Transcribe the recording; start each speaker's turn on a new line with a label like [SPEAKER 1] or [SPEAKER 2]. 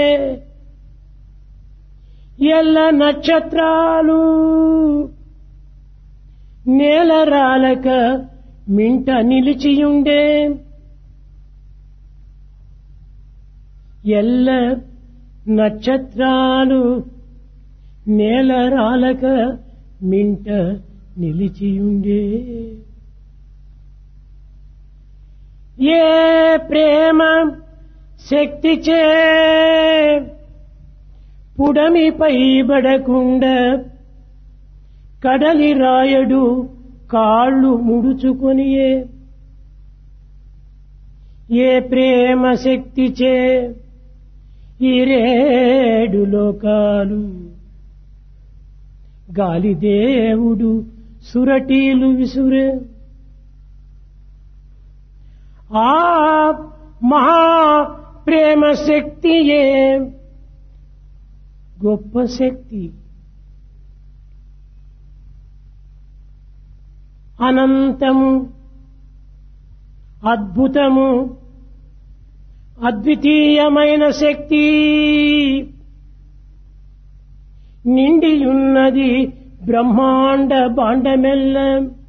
[SPEAKER 1] ఎల్ల నక్షత్రాలు నేల రాలక మింట నిలిచియుండే ఎల్ల నక్షత్రాలు నేల రాలక మింట నిలిచియుండే ఏ ప్రేమ శక్తిచే పుడమిపై బడకుండ కడలి రాయడు కాళ్ళు ముడుచుకొనియే ఏ ప్రేమ శక్తిచే ఈ రేడు లోకాలు గాలిదేవుడు సురటీలు విసురే ఆ మహా ప్రేమ శక్తియే గొప్ప శక్తి అనంతము అద్భుతము అద్వితీయమైన శక్తి నిండియున్నది బ్రహ్మాండ బాండమెల్ల